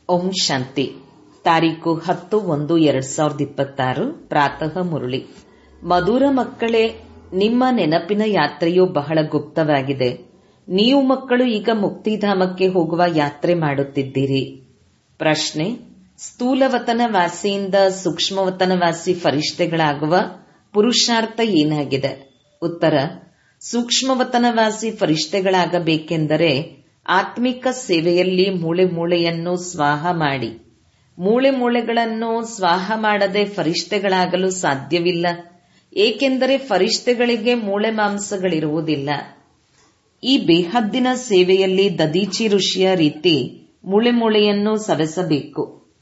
ಓಂ ಶಾಂತಿ ತಾರೀಕು ಹತ್ತು ಒಂದು ಎರಡ್ ಸಾವಿರದ ಇಪ್ಪತ್ತಾರು ಪ್ರಾತಃ ಮುರಳಿ ಮಧುರ ಮಕ್ಕಳೇ ನಿಮ್ಮ ನೆನಪಿನ ಯಾತ್ರೆಯು ಬಹಳ ಗುಪ್ತವಾಗಿದೆ ನೀವು ಮಕ್ಕಳು ಈಗ ಮುಕ್ತಿಧಾಮಕ್ಕೆ ಹೋಗುವ ಯಾತ್ರೆ ಮಾಡುತ್ತಿದ್ದೀರಿ ಪ್ರಶ್ನೆ ಸ್ಥೂಲವತನ ವಾಸಿಯಿಂದ ಸೂಕ್ಷ್ಮವತನ ವಾಸಿ ಫರಿಷ್ಠೆಗಳಾಗುವ ಪುರುಷಾರ್ಥ ಏನಾಗಿದೆ ಉತ್ತರ ಸೂಕ್ಷ್ಮವತನವಾಸಿ ಫರಿಷ್ಠೆಗಳಾಗಬೇಕೆಂದರೆ ಆತ್ಮಿಕ ಸೇವೆಯಲ್ಲಿ ಮೂಳೆ ಮೂಳೆಯನ್ನು ಸ್ವಾಹ ಮಾಡಿ ಮೂಳೆ ಮೂಳೆಗಳನ್ನು ಸ್ವಾಹ ಮಾಡದೆ ಫರಿಷ್ಠೆಗಳಾಗಲು ಸಾಧ್ಯವಿಲ್ಲ ಏಕೆಂದರೆ ಫರಿಷ್ಠೆಗಳಿಗೆ ಮೂಳೆ ಮಾಂಸಗಳಿರುವುದಿಲ್ಲ ಈ ಬೇಹದ್ದಿನ ಸೇವೆಯಲ್ಲಿ ದದೀಚಿ ಋಷಿಯ ರೀತಿ ಮೂಳೆ ಮೂಳೆಯನ್ನು ಸವೆಸಬೇಕು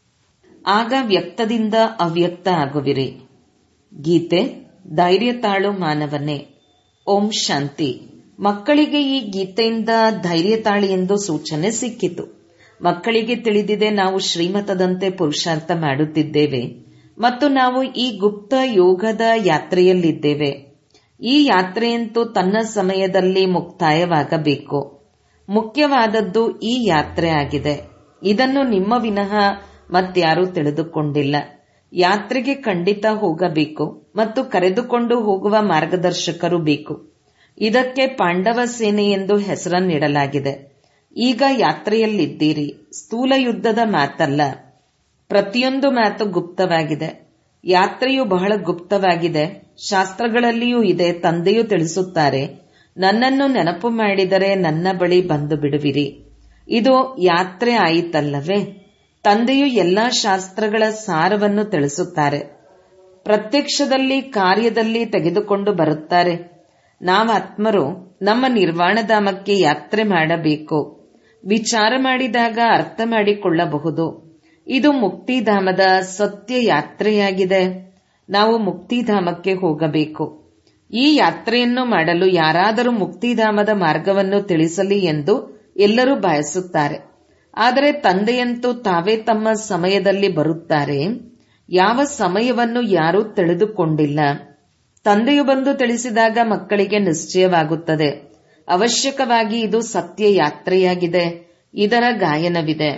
ಆಗ ವ್ಯಕ್ತದಿಂದ ಅವ್ಯಕ್ತ ಆಗುವಿರಿ ಗೀತೆ ಧೈರ್ಯ ತಾಳು ಮಾನವನೇ ಓಂ ಶಾಂತಿ ಮಕ್ಕಳಿಗೆ ಈ ಗೀತೆಯಿಂದ ಧೈರ್ಯ ತಾಳಿ ಎಂದು ಸೂಚನೆ ಸಿಕ್ಕಿತು ಮಕ್ಕಳಿಗೆ ತಿಳಿದಿದೆ ನಾವು ಶ್ರೀಮತದಂತೆ ಪುರುಷಾರ್ಥ ಮಾಡುತ್ತಿದ್ದೇವೆ ಮತ್ತು ನಾವು ಈ ಗುಪ್ತ ಯೋಗದ ಯಾತ್ರೆಯಲ್ಲಿದ್ದೇವೆ ಈ ಯಾತ್ರೆಯಂತೂ ತನ್ನ ಸಮಯದಲ್ಲಿ ಮುಕ್ತಾಯವಾಗಬೇಕು ಮುಖ್ಯವಾದದ್ದು ಈ ಯಾತ್ರೆ ಆಗಿದೆ ಇದನ್ನು ನಿಮ್ಮ ವಿನಃ ಮತ್ಯಾರೂ ತಿಳಿದುಕೊಂಡಿಲ್ಲ ಯಾತ್ರೆಗೆ ಖಂಡಿತ ಹೋಗಬೇಕು ಮತ್ತು ಕರೆದುಕೊಂಡು ಹೋಗುವ ಮಾರ್ಗದರ್ಶಕರು ಬೇಕು ಇದಕ್ಕೆ ಪಾಂಡವ ಸೇನೆ ಎಂದು ಹೆಸರನ್ನಿಡಲಾಗಿದೆ ಈಗ ಯಾತ್ರೆಯಲ್ಲಿದ್ದೀರಿ ಸ್ಥೂಲ ಯುದ್ಧದ ಮಾತಲ್ಲ ಪ್ರತಿಯೊಂದು ಮಾತು ಗುಪ್ತವಾಗಿದೆ ಯಾತ್ರೆಯು ಬಹಳ ಗುಪ್ತವಾಗಿದೆ ಶಾಸ್ತ್ರಗಳಲ್ಲಿಯೂ ಇದೆ ತಂದೆಯು ತಿಳಿಸುತ್ತಾರೆ ನನ್ನನ್ನು ನೆನಪು ಮಾಡಿದರೆ ನನ್ನ ಬಳಿ ಬಂದು ಬಿಡುವಿರಿ ಇದು ಯಾತ್ರೆ ಆಯಿತಲ್ಲವೇ ತಂದೆಯು ಎಲ್ಲಾ ಶಾಸ್ತ್ರಗಳ ಸಾರವನ್ನು ತಿಳಿಸುತ್ತಾರೆ ಪ್ರತ್ಯಕ್ಷದಲ್ಲಿ ಕಾರ್ಯದಲ್ಲಿ ತೆಗೆದುಕೊಂಡು ಬರುತ್ತಾರೆ ನಾವಾತ್ಮರು ನಮ್ಮ ನಿರ್ವಾಣಧಾಮಕ್ಕೆ ಯಾತ್ರೆ ಮಾಡಬೇಕು ವಿಚಾರ ಮಾಡಿದಾಗ ಅರ್ಥ ಮಾಡಿಕೊಳ್ಳಬಹುದು ಇದು ಮುಕ್ತಿಧಾಮದ ಸತ್ಯ ಯಾತ್ರೆಯಾಗಿದೆ ನಾವು ಮುಕ್ತಿಧಾಮಕ್ಕೆ ಹೋಗಬೇಕು ಈ ಯಾತ್ರೆಯನ್ನು ಮಾಡಲು ಯಾರಾದರೂ ಮುಕ್ತಿಧಾಮದ ಮಾರ್ಗವನ್ನು ತಿಳಿಸಲಿ ಎಂದು ಎಲ್ಲರೂ ಬಯಸುತ್ತಾರೆ ಆದರೆ ತಂದೆಯಂತೂ ತಾವೇ ತಮ್ಮ ಸಮಯದಲ್ಲಿ ಬರುತ್ತಾರೆ ಯಾವ ಸಮಯವನ್ನು ಯಾರೂ ತಿಳಿದುಕೊಂಡಿಲ್ಲ ತಂದೆಯು ಬಂದು ತಿಳಿಸಿದಾಗ ಮಕ್ಕಳಿಗೆ ನಿಶ್ಚಯವಾಗುತ್ತದೆ ಅವಶ್ಯಕವಾಗಿ ಇದು ಸತ್ಯ ಯಾತ್ರೆಯಾಗಿದೆ ಇದರ ಗಾಯನವಿದೆ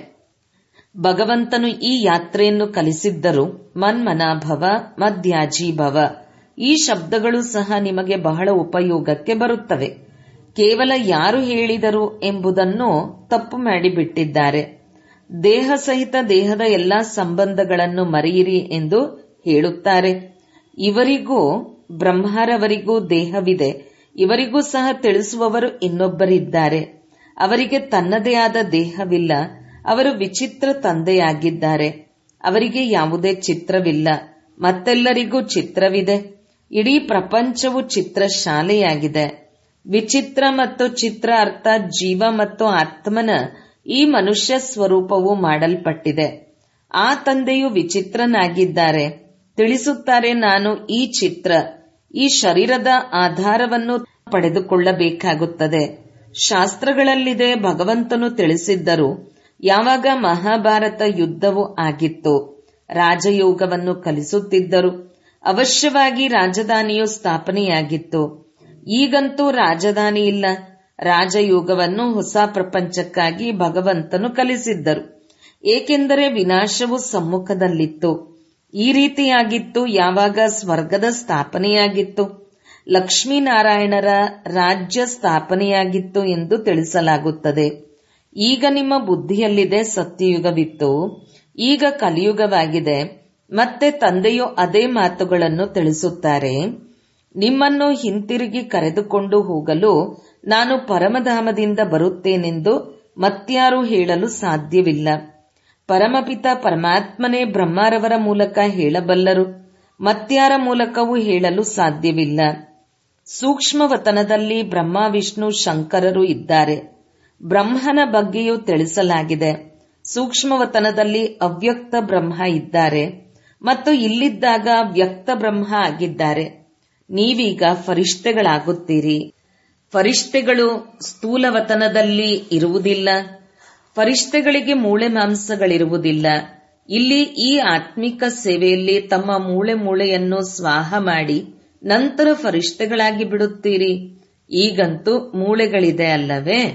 ಭಗವಂತನು ಈ ಯಾತ್ರೆಯನ್ನು ಕಲಿಸಿದ್ದರು ಮನ್ಮನಾಭವ ಮಧ್ಯಾಜೀಭವ ಈ ಶಬ್ದಗಳು ಸಹ ನಿಮಗೆ ಬಹಳ ಉಪಯೋಗಕ್ಕೆ ಬರುತ್ತವೆ ಕೇವಲ ಯಾರು ಹೇಳಿದರು ಎಂಬುದನ್ನು ತಪ್ಪು ಮಾಡಿಬಿಟ್ಟಿದ್ದಾರೆ ದೇಹ ಸಹಿತ ದೇಹದ ಎಲ್ಲಾ ಸಂಬಂಧಗಳನ್ನು ಮರೆಯಿರಿ ಎಂದು ಹೇಳುತ್ತಾರೆ ಇವರಿಗೂ ಬ್ರಹ್ಮರವರಿಗೂ ದೇಹವಿದೆ ಇವರಿಗೂ ಸಹ ತಿಳಿಸುವವರು ಇನ್ನೊಬ್ಬರಿದ್ದಾರೆ ಅವರಿಗೆ ತನ್ನದೇ ಆದ ದೇಹವಿಲ್ಲ ಅವರು ವಿಚಿತ್ರ ತಂದೆಯಾಗಿದ್ದಾರೆ ಅವರಿಗೆ ಯಾವುದೇ ಚಿತ್ರವಿಲ್ಲ ಮತ್ತೆಲ್ಲರಿಗೂ ಚಿತ್ರವಿದೆ ಇಡೀ ಪ್ರಪಂಚವು ಚಿತ್ರ ಶಾಲೆಯಾಗಿದೆ ವಿಚಿತ್ರ ಮತ್ತು ಚಿತ್ರ ಅರ್ಥಾತ್ ಜೀವ ಮತ್ತು ಆತ್ಮನ ಈ ಮನುಷ್ಯ ಸ್ವರೂಪವು ಮಾಡಲ್ಪಟ್ಟಿದೆ ಆ ತಂದೆಯು ವಿಚಿತ್ರನಾಗಿದ್ದಾರೆ ತಿಳಿಸುತ್ತಾರೆ ನಾನು ಈ ಚಿತ್ರ ಈ ಶರೀರದ ಆಧಾರವನ್ನು ಪಡೆದುಕೊಳ್ಳಬೇಕಾಗುತ್ತದೆ ಶಾಸ್ತ್ರಗಳಲ್ಲಿದೆ ಭಗವಂತನು ತಿಳಿಸಿದ್ದರು ಯಾವಾಗ ಮಹಾಭಾರತ ಯುದ್ಧವು ಆಗಿತ್ತು ರಾಜಯೋಗವನ್ನು ಕಲಿಸುತ್ತಿದ್ದರು ಅವಶ್ಯವಾಗಿ ರಾಜಧಾನಿಯು ಸ್ಥಾಪನೆಯಾಗಿತ್ತು ಈಗಂತೂ ರಾಜಧಾನಿ ಇಲ್ಲ ರಾಜಯೋಗವನ್ನು ಹೊಸ ಪ್ರಪಂಚಕ್ಕಾಗಿ ಭಗವಂತನು ಕಲಿಸಿದ್ದರು ಏಕೆಂದರೆ ವಿನಾಶವು ಸಮ್ಮುಖದಲ್ಲಿತ್ತು ಈ ರೀತಿಯಾಗಿತ್ತು ಯಾವಾಗ ಸ್ವರ್ಗದ ಸ್ಥಾಪನೆಯಾಗಿತ್ತು ಲಕ್ಷ್ಮೀನಾರಾಯಣರ ರಾಜ್ಯ ಸ್ಥಾಪನೆಯಾಗಿತ್ತು ಎಂದು ತಿಳಿಸಲಾಗುತ್ತದೆ ಈಗ ನಿಮ್ಮ ಬುದ್ಧಿಯಲ್ಲಿದೆ ಸತ್ಯಯುಗವಿತ್ತು ಈಗ ಕಲಿಯುಗವಾಗಿದೆ ಮತ್ತೆ ತಂದೆಯು ಅದೇ ಮಾತುಗಳನ್ನು ತಿಳಿಸುತ್ತಾರೆ ನಿಮ್ಮನ್ನು ಹಿಂತಿರುಗಿ ಕರೆದುಕೊಂಡು ಹೋಗಲು ನಾನು ಪರಮಧಾಮದಿಂದ ಬರುತ್ತೇನೆಂದು ಮತ್ಯಾರೂ ಹೇಳಲು ಸಾಧ್ಯವಿಲ್ಲ ಪರಮಪಿತ ಪರಮಾತ್ಮನೇ ಬ್ರಹ್ಮರವರ ಮೂಲಕ ಹೇಳಬಲ್ಲರು ಮತ್ಯಾರ ಮೂಲಕವೂ ಹೇಳಲು ಸಾಧ್ಯವಿಲ್ಲ ಸೂಕ್ಷ್ಮವತನದಲ್ಲಿ ಬ್ರಹ್ಮ ವಿಷ್ಣು ಶಂಕರರು ಇದ್ದಾರೆ ಬ್ರಹ್ಮನ ಬಗ್ಗೆಯೂ ತಿಳಿಸಲಾಗಿದೆ ಸೂಕ್ಷ್ಮವತನದಲ್ಲಿ ಅವ್ಯಕ್ತ ಬ್ರಹ್ಮ ಇದ್ದಾರೆ ಮತ್ತು ಇಲ್ಲಿದ್ದಾಗ ವ್ಯಕ್ತ ಬ್ರಹ್ಮ ಆಗಿದ್ದಾರೆ ನೀವೀಗ ಫರಿಷ್ಠೆಗಳಾಗುತ್ತೀರಿ ಫರಿಷ್ಠೆಗಳು ಸ್ಥೂಲವತನದಲ್ಲಿ ಇರುವುದಿಲ್ಲ ಫರಿಷ್ಠೆಗಳಿಗೆ ಮೂಳೆ ಮಾಂಸಗಳಿರುವುದಿಲ್ಲ ಇಲ್ಲಿ ಈ ಆತ್ಮಿಕ ಸೇವೆಯಲ್ಲಿ ತಮ್ಮ ಮೂಳೆ ಮೂಳೆಯನ್ನು ಸ್ವಾಹ ಮಾಡಿ ನಂತರ ಫರಿಷ್ಠೆಗಳಾಗಿ ಬಿಡುತ್ತೀರಿ ಈಗಂತೂ ಮೂಳೆಗಳಿದೆ ಅಲ್ಲವೇ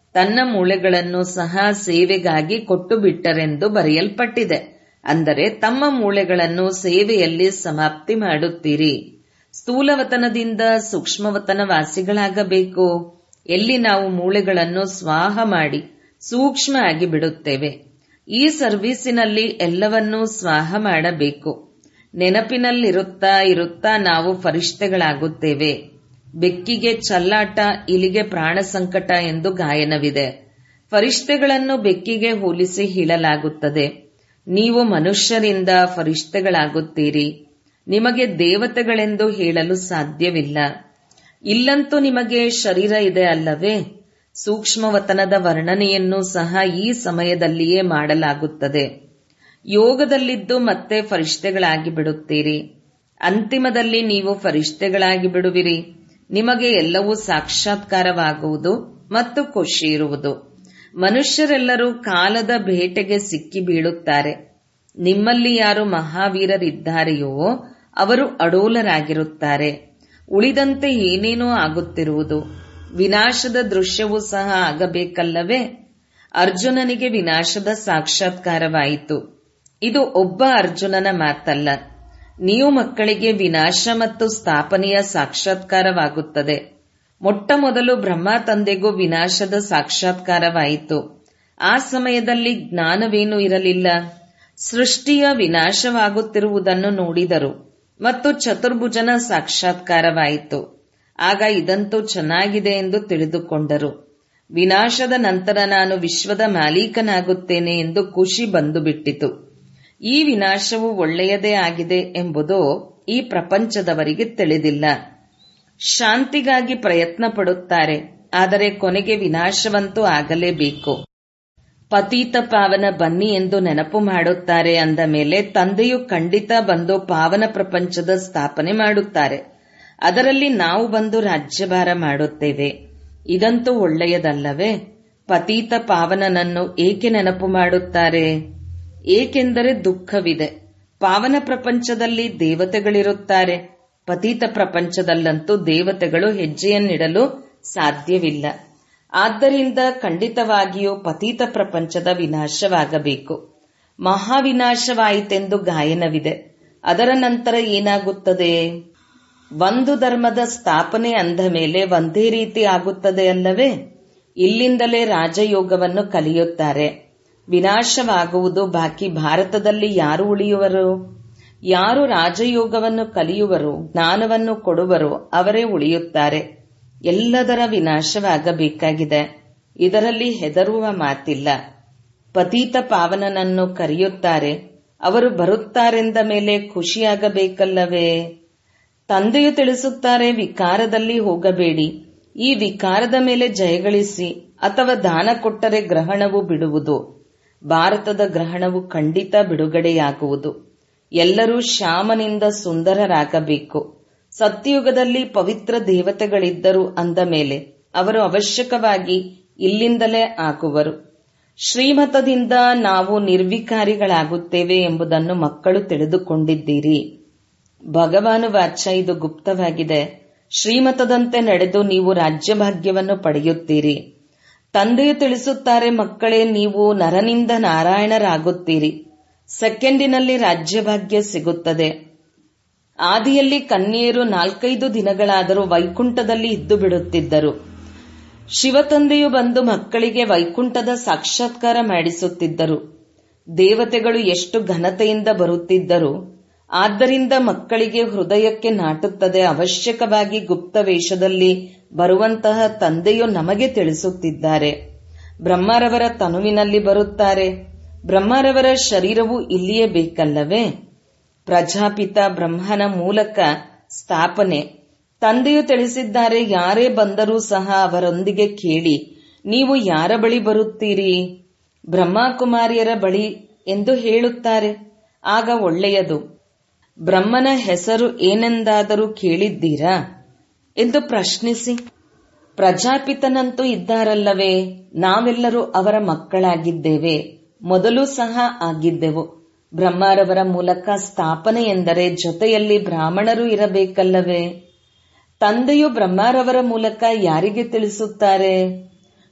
ತನ್ನ ಮೂಳೆಗಳನ್ನು ಸಹ ಸೇವೆಗಾಗಿ ಕೊಟ್ಟು ಬಿಟ್ಟರೆಂದು ಬರೆಯಲ್ಪಟ್ಟಿದೆ ಅಂದರೆ ತಮ್ಮ ಮೂಳೆಗಳನ್ನು ಸೇವೆಯಲ್ಲಿ ಸಮಾಪ್ತಿ ಮಾಡುತ್ತೀರಿ ಸ್ಥೂಲವತನದಿಂದ ಸೂಕ್ಷ್ಮವತನ ವಾಸಿಗಳಾಗಬೇಕು ಎಲ್ಲಿ ನಾವು ಮೂಳೆಗಳನ್ನು ಸ್ವಾಹ ಮಾಡಿ ಸೂಕ್ಷ್ಮ ಆಗಿ ಬಿಡುತ್ತೇವೆ ಈ ಸರ್ವೀಸಿನಲ್ಲಿ ಎಲ್ಲವನ್ನೂ ಸ್ವಾಹ ಮಾಡಬೇಕು ನೆನಪಿನಲ್ಲಿರುತ್ತಾ ಇರುತ್ತಾ ನಾವು ಫರಿಷ್ಠೆಗಳಾಗುತ್ತೇವೆ ಬೆಕ್ಕಿಗೆ ಚಲ್ಲಾಟ ಇಲಿಗೆ ಪ್ರಾಣ ಸಂಕಟ ಎಂದು ಗಾಯನವಿದೆ ಫರಿಷ್ಠೆಗಳನ್ನು ಬೆಕ್ಕಿಗೆ ಹೋಲಿಸಿ ಹೇಳಲಾಗುತ್ತದೆ ನೀವು ಮನುಷ್ಯರಿಂದ ಫರಿಷ್ಠೆಗಳಾಗುತ್ತೀರಿ ನಿಮಗೆ ದೇವತೆಗಳೆಂದು ಹೇಳಲು ಸಾಧ್ಯವಿಲ್ಲ ಇಲ್ಲಂತೂ ನಿಮಗೆ ಶರೀರ ಇದೆ ಅಲ್ಲವೇ ಸೂಕ್ಷ್ಮವತನದ ವರ್ಣನೆಯನ್ನು ಸಹ ಈ ಸಮಯದಲ್ಲಿಯೇ ಮಾಡಲಾಗುತ್ತದೆ ಯೋಗದಲ್ಲಿದ್ದು ಮತ್ತೆ ಫರಿಷ್ಠೆಗಳಾಗಿ ಬಿಡುತ್ತೀರಿ ಅಂತಿಮದಲ್ಲಿ ನೀವು ಫರಿಷ್ಠೆಗಳಾಗಿ ಬಿಡುವಿರಿ ನಿಮಗೆ ಎಲ್ಲವೂ ಸಾಕ್ಷಾತ್ಕಾರವಾಗುವುದು ಮತ್ತು ಖುಷಿ ಇರುವುದು ಮನುಷ್ಯರೆಲ್ಲರೂ ಕಾಲದ ಬೇಟೆಗೆ ಸಿಕ್ಕಿ ಬೀಳುತ್ತಾರೆ ನಿಮ್ಮಲ್ಲಿ ಯಾರು ಮಹಾವೀರರಿದ್ದಾರೆಯೋ ಅವರು ಅಡೋಲರಾಗಿರುತ್ತಾರೆ ಉಳಿದಂತೆ ಏನೇನೋ ಆಗುತ್ತಿರುವುದು ವಿನಾಶದ ದೃಶ್ಯವೂ ಸಹ ಆಗಬೇಕಲ್ಲವೇ ಅರ್ಜುನನಿಗೆ ವಿನಾಶದ ಸಾಕ್ಷಾತ್ಕಾರವಾಯಿತು ಇದು ಒಬ್ಬ ಅರ್ಜುನನ ಮಾತಲ್ಲ ನೀವು ಮಕ್ಕಳಿಗೆ ವಿನಾಶ ಮತ್ತು ಸ್ಥಾಪನೆಯ ಸಾಕ್ಷಾತ್ಕಾರವಾಗುತ್ತದೆ ಮೊಟ್ಟ ಮೊದಲು ಬ್ರಹ್ಮ ತಂದೆಗೂ ವಿನಾಶದ ಸಾಕ್ಷಾತ್ಕಾರವಾಯಿತು ಆ ಸಮಯದಲ್ಲಿ ಜ್ಞಾನವೇನೂ ಇರಲಿಲ್ಲ ಸೃಷ್ಟಿಯ ವಿನಾಶವಾಗುತ್ತಿರುವುದನ್ನು ನೋಡಿದರು ಮತ್ತು ಚತುರ್ಭುಜನ ಸಾಕ್ಷಾತ್ಕಾರವಾಯಿತು ಆಗ ಇದಂತೂ ಚೆನ್ನಾಗಿದೆ ಎಂದು ತಿಳಿದುಕೊಂಡರು ವಿನಾಶದ ನಂತರ ನಾನು ವಿಶ್ವದ ಮಾಲೀಕನಾಗುತ್ತೇನೆ ಎಂದು ಖುಷಿ ಬಂದು ಬಿಟ್ಟಿತು ಈ ವಿನಾಶವು ಒಳ್ಳೆಯದೇ ಆಗಿದೆ ಎಂಬುದು ಈ ಪ್ರಪಂಚದವರಿಗೆ ತಿಳಿದಿಲ್ಲ ಶಾಂತಿಗಾಗಿ ಪ್ರಯತ್ನ ಪಡುತ್ತಾರೆ ಆದರೆ ಕೊನೆಗೆ ವಿನಾಶವಂತೂ ಆಗಲೇಬೇಕು ಪತೀತ ಪಾವನ ಬನ್ನಿ ಎಂದು ನೆನಪು ಮಾಡುತ್ತಾರೆ ಅಂದ ಮೇಲೆ ತಂದೆಯು ಖಂಡಿತ ಬಂದು ಪಾವನ ಪ್ರಪಂಚದ ಸ್ಥಾಪನೆ ಮಾಡುತ್ತಾರೆ ಅದರಲ್ಲಿ ನಾವು ಬಂದು ರಾಜ್ಯಭಾರ ಮಾಡುತ್ತೇವೆ ಇದಂತೂ ಒಳ್ಳೆಯದಲ್ಲವೇ ಪತೀತ ಪಾವನನನ್ನು ಏಕೆ ನೆನಪು ಮಾಡುತ್ತಾರೆ ಏಕೆಂದರೆ ದುಃಖವಿದೆ ಪಾವನ ಪ್ರಪಂಚದಲ್ಲಿ ದೇವತೆಗಳಿರುತ್ತಾರೆ ಪತೀತ ಪ್ರಪಂಚದಲ್ಲಂತೂ ದೇವತೆಗಳು ಹೆಜ್ಜೆಯನ್ನಿಡಲು ಸಾಧ್ಯವಿಲ್ಲ ಆದ್ದರಿಂದ ಖಂಡಿತವಾಗಿಯೂ ಪತೀತ ಪ್ರಪಂಚದ ವಿನಾಶವಾಗಬೇಕು ಮಹಾವಿನಾಶವಾಯಿತೆಂದು ಗಾಯನವಿದೆ ಅದರ ನಂತರ ಏನಾಗುತ್ತದೆ ಒಂದು ಧರ್ಮದ ಸ್ಥಾಪನೆ ಅಂದ ಮೇಲೆ ಒಂದೇ ರೀತಿ ಆಗುತ್ತದೆ ಅಲ್ಲವೇ ಇಲ್ಲಿಂದಲೇ ರಾಜಯೋಗವನ್ನು ಕಲಿಯುತ್ತಾರೆ ವಿನಾಶವಾಗುವುದು ಬಾಕಿ ಭಾರತದಲ್ಲಿ ಯಾರು ಉಳಿಯುವರು ಯಾರು ರಾಜಯೋಗವನ್ನು ಕಲಿಯುವರು ಜ್ಞಾನವನ್ನು ಕೊಡುವರೋ ಅವರೇ ಉಳಿಯುತ್ತಾರೆ ಎಲ್ಲದರ ವಿನಾಶವಾಗಬೇಕಾಗಿದೆ ಇದರಲ್ಲಿ ಹೆದರುವ ಮಾತಿಲ್ಲ ಪತೀತ ಪಾವನನನ್ನು ಕರೆಯುತ್ತಾರೆ ಅವರು ಬರುತ್ತಾರೆಂದ ಮೇಲೆ ಖುಷಿಯಾಗಬೇಕಲ್ಲವೇ ತಂದೆಯು ತಿಳಿಸುತ್ತಾರೆ ವಿಕಾರದಲ್ಲಿ ಹೋಗಬೇಡಿ ಈ ವಿಕಾರದ ಮೇಲೆ ಜಯಗಳಿಸಿ ಅಥವಾ ದಾನ ಕೊಟ್ಟರೆ ಗ್ರಹಣವು ಬಿಡುವುದು ಭಾರತದ ಗ್ರಹಣವು ಖಂಡಿತ ಬಿಡುಗಡೆಯಾಗುವುದು ಎಲ್ಲರೂ ಶ್ಯಾಮನಿಂದ ಸುಂದರರಾಗಬೇಕು ಸತ್ಯಯುಗದಲ್ಲಿ ಪವಿತ್ರ ದೇವತೆಗಳಿದ್ದರು ಅಂದ ಮೇಲೆ ಅವರು ಅವಶ್ಯಕವಾಗಿ ಇಲ್ಲಿಂದಲೇ ಆಗುವರು ಶ್ರೀಮತದಿಂದ ನಾವು ನಿರ್ವಿಕಾರಿಗಳಾಗುತ್ತೇವೆ ಎಂಬುದನ್ನು ಮಕ್ಕಳು ತಿಳಿದುಕೊಂಡಿದ್ದೀರಿ ಭಗವಾನು ವಾಚ್ಯ ಇದು ಗುಪ್ತವಾಗಿದೆ ಶ್ರೀಮತದಂತೆ ನಡೆದು ನೀವು ರಾಜ್ಯಭಾಗ್ಯವನ್ನು ಪಡೆಯುತ್ತೀರಿ ತಂದೆಯು ತಿಳಿಸುತ್ತಾರೆ ಮಕ್ಕಳೇ ನೀವು ನರನಿಂದ ನಾರಾಯಣರಾಗುತ್ತೀರಿ ಸೆಕೆಂಡಿನಲ್ಲಿ ರಾಜ್ಯಭಾಗ್ಯ ಸಿಗುತ್ತದೆ ಆದಿಯಲ್ಲಿ ಕನ್ಯೆಯರು ನಾಲ್ಕೈದು ದಿನಗಳಾದರೂ ವೈಕುಂಠದಲ್ಲಿ ಇದ್ದು ಬಿಡುತ್ತಿದ್ದರು ಶಿವತಂದೆಯು ಬಂದು ಮಕ್ಕಳಿಗೆ ವೈಕುಂಠದ ಸಾಕ್ಷಾತ್ಕಾರ ಮಾಡಿಸುತ್ತಿದ್ದರು ದೇವತೆಗಳು ಎಷ್ಟು ಘನತೆಯಿಂದ ಬರುತ್ತಿದ್ದರು ಆದ್ದರಿಂದ ಮಕ್ಕಳಿಗೆ ಹೃದಯಕ್ಕೆ ನಾಟುತ್ತದೆ ಅವಶ್ಯಕವಾಗಿ ಗುಪ್ತ ವೇಷದಲ್ಲಿ ಬರುವಂತಹ ತಂದೆಯು ನಮಗೆ ತಿಳಿಸುತ್ತಿದ್ದಾರೆ ಬ್ರಹ್ಮರವರ ತನುವಿನಲ್ಲಿ ಬರುತ್ತಾರೆ ಬ್ರಹ್ಮರವರ ಶರೀರವು ಇಲ್ಲಿಯೇ ಬೇಕಲ್ಲವೇ ಪ್ರಜಾಪಿತ ಬ್ರಹ್ಮನ ಮೂಲಕ ಸ್ಥಾಪನೆ ತಂದೆಯು ತಿಳಿಸಿದ್ದಾರೆ ಯಾರೇ ಬಂದರೂ ಸಹ ಅವರೊಂದಿಗೆ ಕೇಳಿ ನೀವು ಯಾರ ಬಳಿ ಬರುತ್ತೀರಿ ಬ್ರಹ್ಮಕುಮಾರಿಯರ ಬಳಿ ಎಂದು ಹೇಳುತ್ತಾರೆ ಆಗ ಒಳ್ಳೆಯದು ಬ್ರಹ್ಮನ ಹೆಸರು ಏನೆಂದಾದರೂ ಕೇಳಿದ್ದೀರಾ ಎಂದು ಪ್ರಶ್ನಿಸಿ ಪ್ರಜಾಪಿತನಂತೂ ಇದ್ದಾರಲ್ಲವೇ ನಾವೆಲ್ಲರೂ ಅವರ ಮಕ್ಕಳಾಗಿದ್ದೇವೆ ಮೊದಲು ಸಹ ಆಗಿದ್ದೆವು ಬ್ರಹ್ಮರವರ ಮೂಲಕ ಸ್ಥಾಪನೆ ಎಂದರೆ ಜೊತೆಯಲ್ಲಿ ಬ್ರಾಹ್ಮಣರು ಇರಬೇಕಲ್ಲವೇ ತಂದೆಯು ಬ್ರಹ್ಮರವರ ಮೂಲಕ ಯಾರಿಗೆ ತಿಳಿಸುತ್ತಾರೆ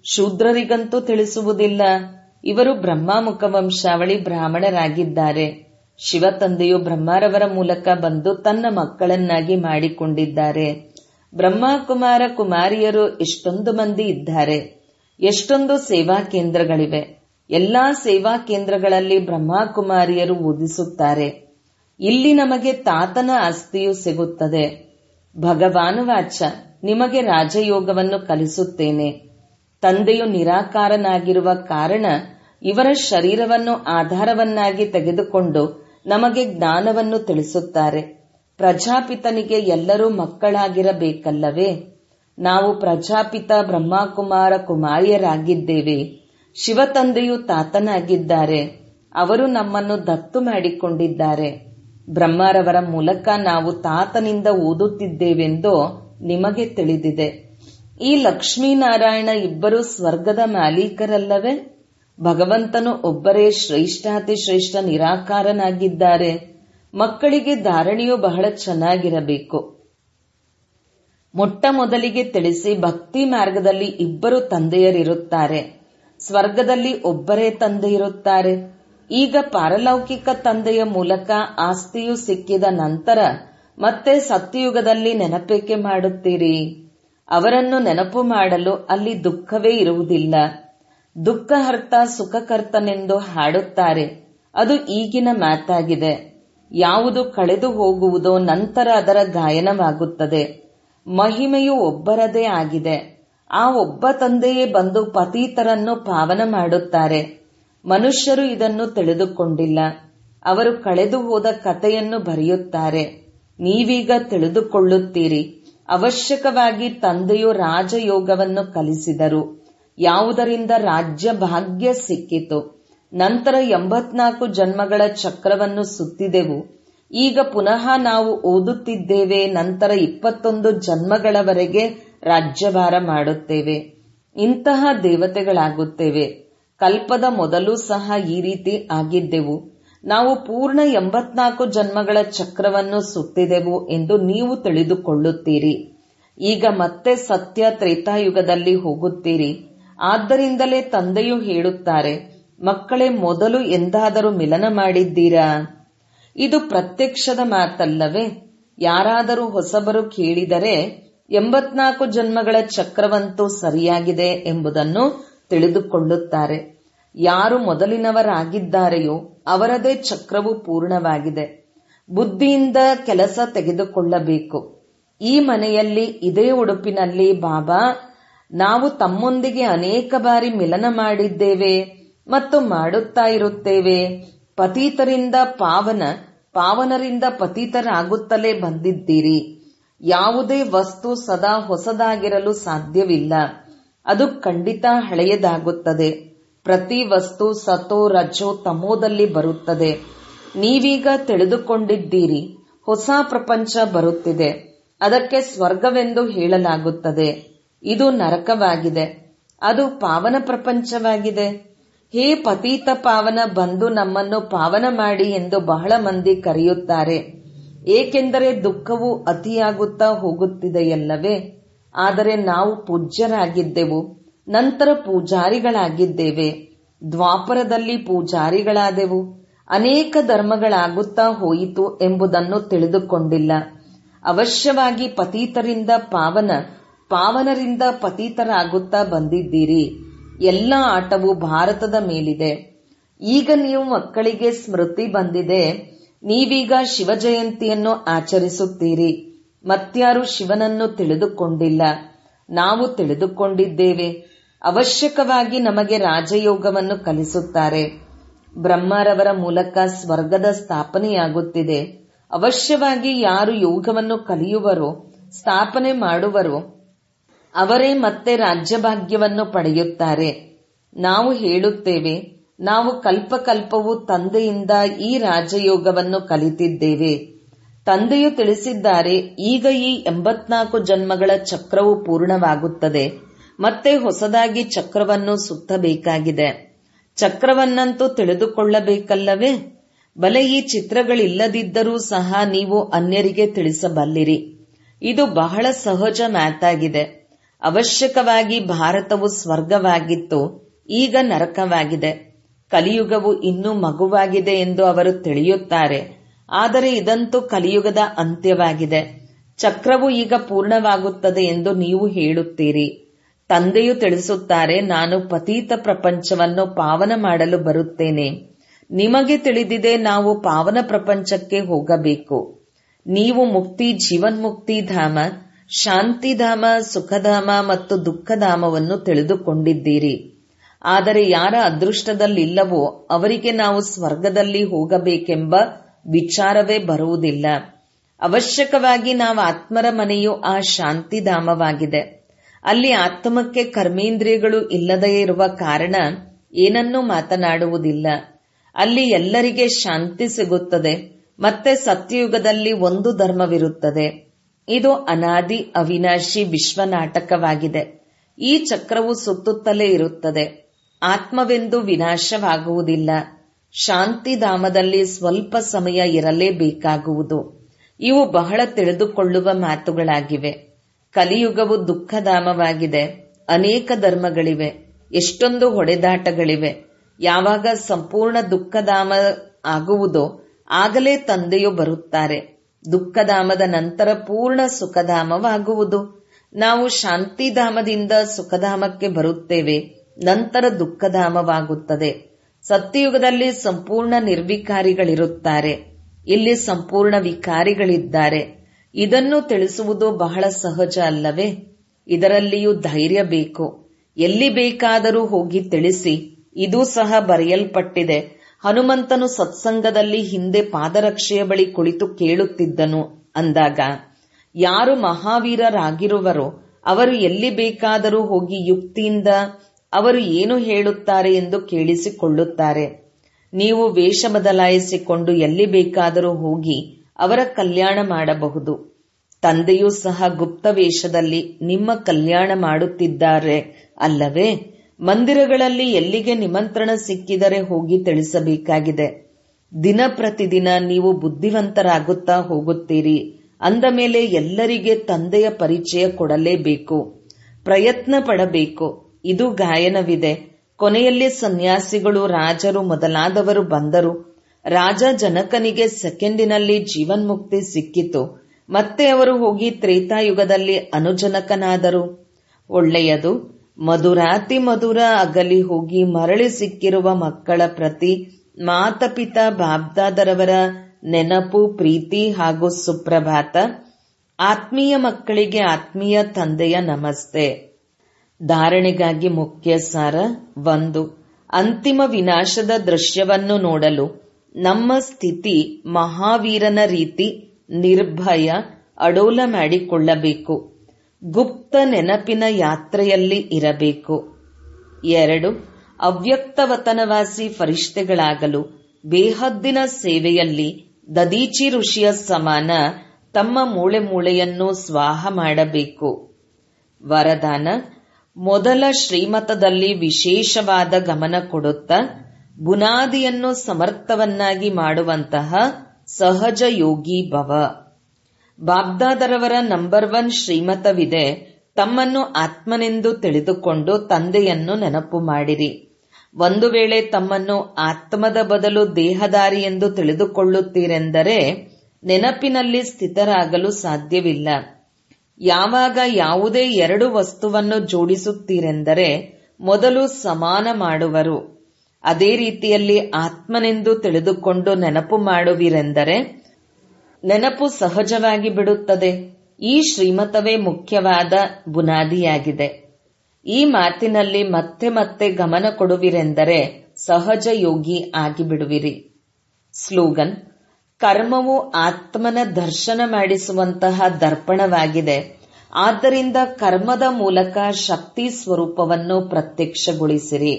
ಶೂದ್ರರಿಗಂತೂ ತಿಳಿಸುವುದಿಲ್ಲ ಇವರು ಬ್ರಹ್ಮಾಮುಖ ವಂಶಾವಳಿ ಬ್ರಾಹ್ಮಣರಾಗಿದ್ದಾರೆ ಶಿವತಂದೆಯು ಬ್ರಹ್ಮರವರ ಮೂಲಕ ಬಂದು ತನ್ನ ಮಕ್ಕಳನ್ನಾಗಿ ಮಾಡಿಕೊಂಡಿದ್ದಾರೆ ಬ್ರಹ್ಮಕುಮಾರ ಕುಮಾರಿಯರು ಎಷ್ಟೊಂದು ಮಂದಿ ಇದ್ದಾರೆ ಎಷ್ಟೊಂದು ಸೇವಾ ಕೇಂದ್ರಗಳಿವೆ ಎಲ್ಲಾ ಸೇವಾ ಕೇಂದ್ರಗಳಲ್ಲಿ ಬ್ರಹ್ಮಕುಮಾರಿಯರು ಓದಿಸುತ್ತಾರೆ ಇಲ್ಲಿ ನಮಗೆ ತಾತನ ಆಸ್ತಿಯು ಸಿಗುತ್ತದೆ ಭಗವಾನ್ ವಾಚ ನಿಮಗೆ ರಾಜಯೋಗವನ್ನು ಕಲಿಸುತ್ತೇನೆ ತಂದೆಯು ನಿರಾಕಾರನಾಗಿರುವ ಕಾರಣ ಇವರ ಶರೀರವನ್ನು ಆಧಾರವನ್ನಾಗಿ ತೆಗೆದುಕೊಂಡು ನಮಗೆ ಜ್ಞಾನವನ್ನು ತಿಳಿಸುತ್ತಾರೆ ಪ್ರಜಾಪಿತನಿಗೆ ಎಲ್ಲರೂ ಮಕ್ಕಳಾಗಿರಬೇಕಲ್ಲವೇ ನಾವು ಪ್ರಜಾಪಿತ ಬ್ರಹ್ಮಕುಮಾರ ಕುಮಾರಿಯರಾಗಿದ್ದೇವೆ ಶಿವತಂದೆಯು ತಾತನಾಗಿದ್ದಾರೆ ಅವರು ನಮ್ಮನ್ನು ದತ್ತು ಮಾಡಿಕೊಂಡಿದ್ದಾರೆ ಬ್ರಹ್ಮರವರ ಮೂಲಕ ನಾವು ತಾತನಿಂದ ಓದುತ್ತಿದ್ದೇವೆಂದು ನಿಮಗೆ ತಿಳಿದಿದೆ ಈ ಲಕ್ಷ್ಮೀನಾರಾಯಣ ಇಬ್ಬರು ಸ್ವರ್ಗದ ಮಾಲೀಕರಲ್ಲವೇ ಭಗವಂತನು ಒಬ್ಬರೇ ಶ್ರೇಷ್ಠಾತಿ ಶ್ರೇಷ್ಠ ನಿರಾಕಾರನಾಗಿದ್ದಾರೆ ಮಕ್ಕಳಿಗೆ ಧಾರಣೆಯು ಬಹಳ ಚೆನ್ನಾಗಿರಬೇಕು ಮೊಟ್ಟ ಮೊದಲಿಗೆ ತಿಳಿಸಿ ಭಕ್ತಿ ಮಾರ್ಗದಲ್ಲಿ ಇಬ್ಬರು ತಂದೆಯರಿರುತ್ತಾರೆ ಸ್ವರ್ಗದಲ್ಲಿ ಒಬ್ಬರೇ ತಂದೆ ಇರುತ್ತಾರೆ ಈಗ ಪಾರಲೌಕಿಕ ತಂದೆಯ ಮೂಲಕ ಆಸ್ತಿಯು ಸಿಕ್ಕಿದ ನಂತರ ಮತ್ತೆ ಸತ್ಯಯುಗದಲ್ಲಿ ನೆನಪೇಕೆ ಮಾಡುತ್ತೀರಿ ಅವರನ್ನು ನೆನಪು ಮಾಡಲು ಅಲ್ಲಿ ದುಃಖವೇ ಇರುವುದಿಲ್ಲ ದುಃಖಹರ್ತ ಸುಖಕರ್ತನೆಂದು ಹಾಡುತ್ತಾರೆ ಅದು ಈಗಿನ ಮಾತಾಗಿದೆ ಯಾವುದು ಕಳೆದು ಹೋಗುವುದೋ ನಂತರ ಅದರ ಗಾಯನವಾಗುತ್ತದೆ ಮಹಿಮೆಯು ಒಬ್ಬರದೇ ಆಗಿದೆ ಆ ಒಬ್ಬ ತಂದೆಯೇ ಬಂದು ಪತೀತರನ್ನು ಪಾವನ ಮಾಡುತ್ತಾರೆ ಮನುಷ್ಯರು ಇದನ್ನು ತಿಳಿದುಕೊಂಡಿಲ್ಲ ಅವರು ಕಳೆದು ಹೋದ ಕಥೆಯನ್ನು ಬರೆಯುತ್ತಾರೆ ನೀವೀಗ ತಿಳಿದುಕೊಳ್ಳುತ್ತೀರಿ ಅವಶ್ಯಕವಾಗಿ ತಂದೆಯು ರಾಜಯೋಗವನ್ನು ಕಲಿಸಿದರು ಯಾವುದರಿಂದ ರಾಜ್ಯ ಭಾಗ್ಯ ಸಿಕ್ಕಿತು ನಂತರ ಎಂಬತ್ನಾಲ್ಕು ಜನ್ಮಗಳ ಚಕ್ರವನ್ನು ಸುತ್ತಿದೆವು ಈಗ ಪುನಃ ನಾವು ಓದುತ್ತಿದ್ದೇವೆ ನಂತರ ಇಪ್ಪತ್ತೊಂದು ಜನ್ಮಗಳವರೆಗೆ ರಾಜ್ಯಭಾರ ಮಾಡುತ್ತೇವೆ ಇಂತಹ ದೇವತೆಗಳಾಗುತ್ತೇವೆ ಕಲ್ಪದ ಮೊದಲು ಸಹ ಈ ರೀತಿ ಆಗಿದ್ದೆವು ನಾವು ಪೂರ್ಣ ಎಂಬತ್ನಾಲ್ಕು ಜನ್ಮಗಳ ಚಕ್ರವನ್ನು ಸುತ್ತಿದೆವು ಎಂದು ನೀವು ತಿಳಿದುಕೊಳ್ಳುತ್ತೀರಿ ಈಗ ಮತ್ತೆ ಸತ್ಯ ತ್ರೇತಾಯುಗದಲ್ಲಿ ಹೋಗುತ್ತೀರಿ ಆದ್ದರಿಂದಲೇ ತಂದೆಯು ಹೇಳುತ್ತಾರೆ ಮಕ್ಕಳೇ ಮೊದಲು ಎಂದಾದರೂ ಮಿಲನ ಮಾಡಿದ್ದೀರಾ ಇದು ಪ್ರತ್ಯಕ್ಷದ ಮಾತಲ್ಲವೇ ಯಾರಾದರೂ ಹೊಸಬರು ಕೇಳಿದರೆ ಎಂಬತ್ನಾಲ್ಕು ಜನ್ಮಗಳ ಚಕ್ರವಂತೂ ಸರಿಯಾಗಿದೆ ಎಂಬುದನ್ನು ತಿಳಿದುಕೊಳ್ಳುತ್ತಾರೆ ಯಾರು ಮೊದಲಿನವರಾಗಿದ್ದಾರೆಯೋ ಅವರದೇ ಚಕ್ರವು ಪೂರ್ಣವಾಗಿದೆ ಬುದ್ಧಿಯಿಂದ ಕೆಲಸ ತೆಗೆದುಕೊಳ್ಳಬೇಕು ಈ ಮನೆಯಲ್ಲಿ ಇದೇ ಉಡುಪಿನಲ್ಲಿ ಬಾಬಾ ನಾವು ತಮ್ಮೊಂದಿಗೆ ಅನೇಕ ಬಾರಿ ಮಿಲನ ಮಾಡಿದ್ದೇವೆ ಮತ್ತು ಮಾಡುತ್ತಾ ಇರುತ್ತೇವೆ ಪತೀತರಿಂದ ಪಾವನ ಪಾವನರಿಂದ ಪತೀತರಾಗುತ್ತಲೇ ಬಂದಿದ್ದೀರಿ ಯಾವುದೇ ವಸ್ತು ಸದಾ ಹೊಸದಾಗಿರಲು ಸಾಧ್ಯವಿಲ್ಲ ಅದು ಖಂಡಿತ ಹಳೆಯದಾಗುತ್ತದೆ ಪ್ರತಿ ವಸ್ತು ಸತೋ ರಜೋ ತಮೋದಲ್ಲಿ ಬರುತ್ತದೆ ನೀವೀಗ ತಿಳಿದುಕೊಂಡಿದ್ದೀರಿ ಹೊಸ ಪ್ರಪಂಚ ಬರುತ್ತಿದೆ ಅದಕ್ಕೆ ಸ್ವರ್ಗವೆಂದು ಹೇಳಲಾಗುತ್ತದೆ ಇದು ನರಕವಾಗಿದೆ ಅದು ಪಾವನ ಪ್ರಪಂಚವಾಗಿದೆ ಹೇ ಪತೀತ ಪಾವನ ಬಂದು ನಮ್ಮನ್ನು ಪಾವನ ಮಾಡಿ ಎಂದು ಬಹಳ ಮಂದಿ ಕರೆಯುತ್ತಾರೆ ಏಕೆಂದರೆ ದುಃಖವು ಅತಿಯಾಗುತ್ತಾ ಹೋಗುತ್ತಿದೆಯಲ್ಲವೇ ಆದರೆ ನಾವು ಪೂಜ್ಯರಾಗಿದ್ದೆವು ನಂತರ ಪೂಜಾರಿಗಳಾಗಿದ್ದೇವೆ ದ್ವಾಪರದಲ್ಲಿ ಪೂಜಾರಿಗಳಾದೆವು ಅನೇಕ ಧರ್ಮಗಳಾಗುತ್ತಾ ಹೋಯಿತು ಎಂಬುದನ್ನು ತಿಳಿದುಕೊಂಡಿಲ್ಲ ಅವಶ್ಯವಾಗಿ ಪತೀತರಿಂದ ಪಾವನ ಪಾವನರಿಂದ ಪತೀತರಾಗುತ್ತಾ ಬಂದಿದ್ದೀರಿ ಎಲ್ಲ ಆಟವು ಭಾರತದ ಮೇಲಿದೆ ಈಗ ನೀವು ಮಕ್ಕಳಿಗೆ ಸ್ಮೃತಿ ಬಂದಿದೆ ನೀವೀಗ ಶಿವ ಜಯಂತಿಯನ್ನು ಆಚರಿಸುತ್ತೀರಿ ಮತ್ಯಾರು ಶಿವನನ್ನು ತಿಳಿದುಕೊಂಡಿಲ್ಲ ನಾವು ತಿಳಿದುಕೊಂಡಿದ್ದೇವೆ ಅವಶ್ಯಕವಾಗಿ ನಮಗೆ ರಾಜಯೋಗವನ್ನು ಕಲಿಸುತ್ತಾರೆ ಬ್ರಹ್ಮರವರ ಮೂಲಕ ಸ್ವರ್ಗದ ಸ್ಥಾಪನೆಯಾಗುತ್ತಿದೆ ಅವಶ್ಯವಾಗಿ ಯಾರು ಯೋಗವನ್ನು ಕಲಿಯುವರೋ ಸ್ಥಾಪನೆ ಮಾಡುವರೋ ಅವರೇ ಮತ್ತೆ ರಾಜ್ಯಭಾಗ್ಯವನ್ನು ಪಡೆಯುತ್ತಾರೆ ನಾವು ಹೇಳುತ್ತೇವೆ ನಾವು ಕಲ್ಪಕಲ್ಪವು ತಂದೆಯಿಂದ ಈ ರಾಜಯೋಗವನ್ನು ಕಲಿತಿದ್ದೇವೆ ತಂದೆಯು ತಿಳಿಸಿದ್ದಾರೆ ಈಗ ಈ ಎಂಬತ್ನಾಲ್ಕು ಜನ್ಮಗಳ ಚಕ್ರವು ಪೂರ್ಣವಾಗುತ್ತದೆ ಮತ್ತೆ ಹೊಸದಾಗಿ ಚಕ್ರವನ್ನು ಸುತ್ತಬೇಕಾಗಿದೆ ಚಕ್ರವನ್ನಂತೂ ತಿಳಿದುಕೊಳ್ಳಬೇಕಲ್ಲವೇ ಬಲೆ ಈ ಚಿತ್ರಗಳಿಲ್ಲದಿದ್ದರೂ ಸಹ ನೀವು ಅನ್ಯರಿಗೆ ತಿಳಿಸಬಲ್ಲಿರಿ ಇದು ಬಹಳ ಸಹಜ ಮಾತಾಗಿದೆ ಅವಶ್ಯಕವಾಗಿ ಭಾರತವು ಸ್ವರ್ಗವಾಗಿತ್ತು ಈಗ ನರಕವಾಗಿದೆ ಕಲಿಯುಗವು ಇನ್ನೂ ಮಗುವಾಗಿದೆ ಎಂದು ಅವರು ತಿಳಿಯುತ್ತಾರೆ ಆದರೆ ಇದಂತೂ ಕಲಿಯುಗದ ಅಂತ್ಯವಾಗಿದೆ ಚಕ್ರವು ಈಗ ಪೂರ್ಣವಾಗುತ್ತದೆ ಎಂದು ನೀವು ಹೇಳುತ್ತೀರಿ ತಂದೆಯು ತಿಳಿಸುತ್ತಾರೆ ನಾನು ಪತೀತ ಪ್ರಪಂಚವನ್ನು ಪಾವನ ಮಾಡಲು ಬರುತ್ತೇನೆ ನಿಮಗೆ ತಿಳಿದಿದೆ ನಾವು ಪಾವನ ಪ್ರಪಂಚಕ್ಕೆ ಹೋಗಬೇಕು ನೀವು ಮುಕ್ತಿ ಜೀವನ್ಮುಕ್ತಿ ಧಾಮ ಶಾಂತಿಧಾಮ ಸುಖಧಾಮ ಮತ್ತು ದುಃಖಧಾಮವನ್ನು ತಿಳಿದುಕೊಂಡಿದ್ದೀರಿ ಆದರೆ ಯಾರ ಅದೃಷ್ಟದಲ್ಲಿಲ್ಲವೋ ಅವರಿಗೆ ನಾವು ಸ್ವರ್ಗದಲ್ಲಿ ಹೋಗಬೇಕೆಂಬ ವಿಚಾರವೇ ಬರುವುದಿಲ್ಲ ಅವಶ್ಯಕವಾಗಿ ನಾವು ಆತ್ಮರ ಮನೆಯು ಆ ಶಾಂತಿಧಾಮವಾಗಿದೆ ಅಲ್ಲಿ ಆತ್ಮಕ್ಕೆ ಕರ್ಮೇಂದ್ರಿಯಗಳು ಇಲ್ಲದೇ ಇರುವ ಕಾರಣ ಏನನ್ನೂ ಮಾತನಾಡುವುದಿಲ್ಲ ಅಲ್ಲಿ ಎಲ್ಲರಿಗೆ ಶಾಂತಿ ಸಿಗುತ್ತದೆ ಮತ್ತೆ ಸತ್ಯಯುಗದಲ್ಲಿ ಒಂದು ಧರ್ಮವಿರುತ್ತದೆ ಇದು ಅನಾದಿ ಅವಿನಾಶಿ ವಿಶ್ವ ನಾಟಕವಾಗಿದೆ ಈ ಚಕ್ರವು ಸುತ್ತುತ್ತಲೇ ಇರುತ್ತದೆ ಆತ್ಮವೆಂದು ವಿನಾಶವಾಗುವುದಿಲ್ಲ ಶಾಂತಿಧಾಮದಲ್ಲಿ ಸ್ವಲ್ಪ ಸಮಯ ಇರಲೇಬೇಕಾಗುವುದು ಇವು ಬಹಳ ತಿಳಿದುಕೊಳ್ಳುವ ಮಾತುಗಳಾಗಿವೆ ಕಲಿಯುಗವು ದುಃಖಧಾಮವಾಗಿದೆ ಅನೇಕ ಧರ್ಮಗಳಿವೆ ಎಷ್ಟೊಂದು ಹೊಡೆದಾಟಗಳಿವೆ ಯಾವಾಗ ಸಂಪೂರ್ಣ ದುಃಖಧಾಮ ಆಗುವುದೋ ಆಗಲೇ ತಂದೆಯು ಬರುತ್ತಾರೆ ದುಃಖಧಾಮದ ನಂತರ ಪೂರ್ಣ ಸುಖಧಾಮವಾಗುವುದು ನಾವು ಶಾಂತಿಧಾಮದಿಂದ ಸುಖಧಾಮಕ್ಕೆ ಬರುತ್ತೇವೆ ನಂತರ ದುಃಖಧಾಮವಾಗುತ್ತದೆ ಸತ್ಯಯುಗದಲ್ಲಿ ಸಂಪೂರ್ಣ ನಿರ್ವಿಕಾರಿಗಳಿರುತ್ತಾರೆ ಇಲ್ಲಿ ಸಂಪೂರ್ಣ ವಿಕಾರಿಗಳಿದ್ದಾರೆ ಇದನ್ನು ತಿಳಿಸುವುದು ಬಹಳ ಸಹಜ ಅಲ್ಲವೇ ಇದರಲ್ಲಿಯೂ ಧೈರ್ಯ ಬೇಕು ಎಲ್ಲಿ ಬೇಕಾದರೂ ಹೋಗಿ ತಿಳಿಸಿ ಇದೂ ಸಹ ಬರೆಯಲ್ಪಟ್ಟಿದೆ ಹನುಮಂತನು ಸತ್ಸಂಗದಲ್ಲಿ ಹಿಂದೆ ಪಾದರಕ್ಷೆಯ ಬಳಿ ಕುಳಿತು ಕೇಳುತ್ತಿದ್ದನು ಅಂದಾಗ ಯಾರು ಮಹಾವೀರರಾಗಿರುವರೋ ಅವರು ಎಲ್ಲಿ ಬೇಕಾದರೂ ಹೋಗಿ ಯುಕ್ತಿಯಿಂದ ಅವರು ಏನು ಹೇಳುತ್ತಾರೆ ಎಂದು ಕೇಳಿಸಿಕೊಳ್ಳುತ್ತಾರೆ ನೀವು ವೇಷ ಬದಲಾಯಿಸಿಕೊಂಡು ಎಲ್ಲಿ ಬೇಕಾದರೂ ಹೋಗಿ ಅವರ ಕಲ್ಯಾಣ ಮಾಡಬಹುದು ತಂದೆಯೂ ಸಹ ಗುಪ್ತ ವೇಷದಲ್ಲಿ ನಿಮ್ಮ ಕಲ್ಯಾಣ ಮಾಡುತ್ತಿದ್ದಾರೆ ಅಲ್ಲವೇ ಮಂದಿರಗಳಲ್ಲಿ ಎಲ್ಲಿಗೆ ನಿಮಂತ್ರಣ ಸಿಕ್ಕಿದರೆ ಹೋಗಿ ತಿಳಿಸಬೇಕಾಗಿದೆ ದಿನ ಪ್ರತಿದಿನ ನೀವು ಬುದ್ಧಿವಂತರಾಗುತ್ತಾ ಹೋಗುತ್ತೀರಿ ಅಂದ ಮೇಲೆ ಎಲ್ಲರಿಗೆ ತಂದೆಯ ಪರಿಚಯ ಕೊಡಲೇಬೇಕು ಪ್ರಯತ್ನ ಪಡಬೇಕು ಇದು ಗಾಯನವಿದೆ ಕೊನೆಯಲ್ಲಿ ಸನ್ಯಾಸಿಗಳು ರಾಜರು ಮೊದಲಾದವರು ಬಂದರು ರಾಜ ಜನಕನಿಗೆ ಸೆಕೆಂಡಿನಲ್ಲಿ ಜೀವನ್ಮುಕ್ತಿ ಸಿಕ್ಕಿತು ಮತ್ತೆ ಅವರು ಹೋಗಿ ತ್ರೇತಾಯುಗದಲ್ಲಿ ಅನುಜನಕನಾದರು ಒಳ್ಳೆಯದು ಮಧುರಾತಿ ಮಧುರ ಅಗಲಿ ಹೋಗಿ ಮರಳಿ ಸಿಕ್ಕಿರುವ ಮಕ್ಕಳ ಪ್ರತಿ ಮಾತಪಿತ ಬಾಬ್ದಾದರವರ ನೆನಪು ಪ್ರೀತಿ ಹಾಗೂ ಸುಪ್ರಭಾತ ಆತ್ಮೀಯ ಮಕ್ಕಳಿಗೆ ಆತ್ಮೀಯ ತಂದೆಯ ನಮಸ್ತೆ ಧಾರಣೆಗಾಗಿ ಮುಖ್ಯ ಸಾರ ಒಂದು ಅಂತಿಮ ವಿನಾಶದ ದೃಶ್ಯವನ್ನು ನೋಡಲು ನಮ್ಮ ಸ್ಥಿತಿ ಮಹಾವೀರನ ರೀತಿ ನಿರ್ಭಯ ಅಡೋಲ ಮಾಡಿಕೊಳ್ಳಬೇಕು ಗುಪ್ತ ನೆನಪಿನ ಯಾತ್ರೆಯಲ್ಲಿ ಇರಬೇಕು ಎರಡು ಅವ್ಯಕ್ತವತನವಾಸಿ ಫರಿಷ್ಠೆಗಳಾಗಲು ಬೇಹದ್ದಿನ ಸೇವೆಯಲ್ಲಿ ದದೀಚಿ ಋಷಿಯ ಸಮಾನ ತಮ್ಮ ಮೂಳೆ ಮೂಳೆಯನ್ನು ಸ್ವಾಹ ಮಾಡಬೇಕು ವರದಾನ ಮೊದಲ ಶ್ರೀಮತದಲ್ಲಿ ವಿಶೇಷವಾದ ಗಮನ ಕೊಡುತ್ತಾ ಬುನಾದಿಯನ್ನು ಸಮರ್ಥವನ್ನಾಗಿ ಮಾಡುವಂತಹ ಸಹಜ ಯೋಗಿ ಭವ ಬಾಬ್ದಾದರವರ ನಂಬರ್ ಒನ್ ಶ್ರೀಮತವಿದೆ ತಮ್ಮನ್ನು ಆತ್ಮನೆಂದು ತಿಳಿದುಕೊಂಡು ತಂದೆಯನ್ನು ನೆನಪು ಮಾಡಿರಿ ಒಂದು ವೇಳೆ ತಮ್ಮನ್ನು ಆತ್ಮದ ಬದಲು ದೇಹದಾರಿ ಎಂದು ತಿಳಿದುಕೊಳ್ಳುತ್ತೀರೆಂದರೆ ನೆನಪಿನಲ್ಲಿ ಸ್ಥಿತರಾಗಲು ಸಾಧ್ಯವಿಲ್ಲ ಯಾವಾಗ ಯಾವುದೇ ಎರಡು ವಸ್ತುವನ್ನು ಜೋಡಿಸುತ್ತೀರೆಂದರೆ ಮೊದಲು ಸಮಾನ ಮಾಡುವರು ಅದೇ ರೀತಿಯಲ್ಲಿ ಆತ್ಮನೆಂದು ತಿಳಿದುಕೊಂಡು ನೆನಪು ಮಾಡುವಿರೆಂದರೆ ನೆನಪು ಸಹಜವಾಗಿ ಬಿಡುತ್ತದೆ ಈ ಶ್ರೀಮತವೇ ಮುಖ್ಯವಾದ ಬುನಾದಿಯಾಗಿದೆ ಈ ಮಾತಿನಲ್ಲಿ ಮತ್ತೆ ಮತ್ತೆ ಗಮನ ಕೊಡುವಿರೆಂದರೆ ಸಹಜ ಯೋಗಿ ಆಗಿಬಿಡುವಿರಿ ಸ್ಲೋಗನ್ ಕರ್ಮವು ಆತ್ಮನ ದರ್ಶನ ಮಾಡಿಸುವಂತಹ ದರ್ಪಣವಾಗಿದೆ ಆದ್ದರಿಂದ ಕರ್ಮದ ಮೂಲಕ ಶಕ್ತಿ ಸ್ವರೂಪವನ್ನು ಪ್ರತ್ಯಕ್ಷಗೊಳಿಸಿರಿ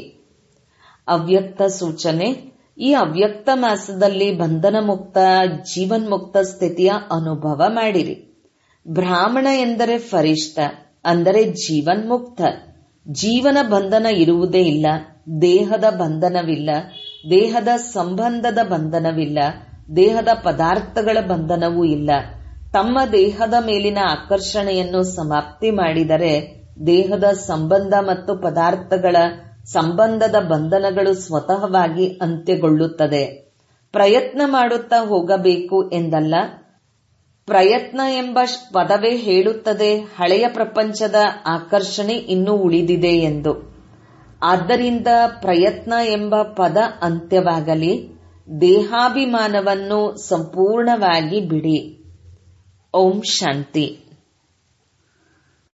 ಅವ್ಯಕ್ತ ಸೂಚನೆ ಈ ಅವ್ಯಕ್ತ ಮಾಸದಲ್ಲಿ ಬಂಧನ ಮುಕ್ತ ಜೀವನ್ಮುಕ್ತ ಸ್ಥಿತಿಯ ಅನುಭವ ಮಾಡಿರಿ ಬ್ರಾಹ್ಮಣ ಎಂದರೆ ಫರಿಷ್ಠ ಅಂದರೆ ಜೀವನ್ಮುಕ್ತ ಜೀವನ ಬಂಧನ ಇರುವುದೇ ಇಲ್ಲ ದೇಹದ ಬಂಧನವಿಲ್ಲ ದೇಹದ ಸಂಬಂಧದ ಬಂಧನವಿಲ್ಲ ದೇಹದ ಪದಾರ್ಥಗಳ ಬಂಧನವೂ ಇಲ್ಲ ತಮ್ಮ ದೇಹದ ಮೇಲಿನ ಆಕರ್ಷಣೆಯನ್ನು ಸಮಾಪ್ತಿ ಮಾಡಿದರೆ ದೇಹದ ಸಂಬಂಧ ಮತ್ತು ಪದಾರ್ಥಗಳ ಸಂಬಂಧದ ಬಂಧನಗಳು ಸ್ವತಃವಾಗಿ ಅಂತ್ಯಗೊಳ್ಳುತ್ತದೆ ಪ್ರಯತ್ನ ಮಾಡುತ್ತಾ ಹೋಗಬೇಕು ಎಂದಲ್ಲ ಪ್ರಯತ್ನ ಎಂಬ ಪದವೇ ಹೇಳುತ್ತದೆ ಹಳೆಯ ಪ್ರಪಂಚದ ಆಕರ್ಷಣೆ ಇನ್ನೂ ಉಳಿದಿದೆ ಎಂದು ಆದ್ದರಿಂದ ಪ್ರಯತ್ನ ಎಂಬ ಪದ ಅಂತ್ಯವಾಗಲಿ ದೇಹಾಭಿಮಾನವನ್ನು ಸಂಪೂರ್ಣವಾಗಿ ಬಿಡಿ ಓಂ ಶಾಂತಿ